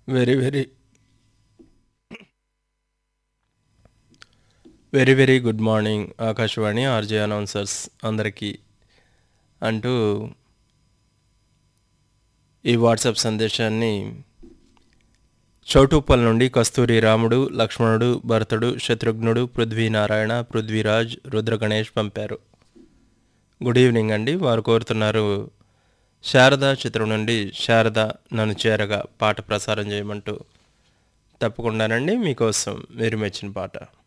very very very very good morning Akashvani RJ announcers అందరికీ అంటూ ఈ వాట్సాప్ సందేశాన్ని చౌటుప్పల్ నుండి కస్తూరి రాముడు లక్ష్మణుడు భరతుడు శత్రుఘ్నుడు పృథ్వీనారాయణ పృథ్వీరాజ్ రుద్ర గణేష్ పంపారు గుడ్ ఈవినింగ్ అండి వారు కోరుతున్నారు శారద చిత్రం నుండి శారద నన్ను చేరగా పాట ప్రసారం చేయమంటూ తప్పకుండానండి మీకోసం మీరు మెచ్చిన పాట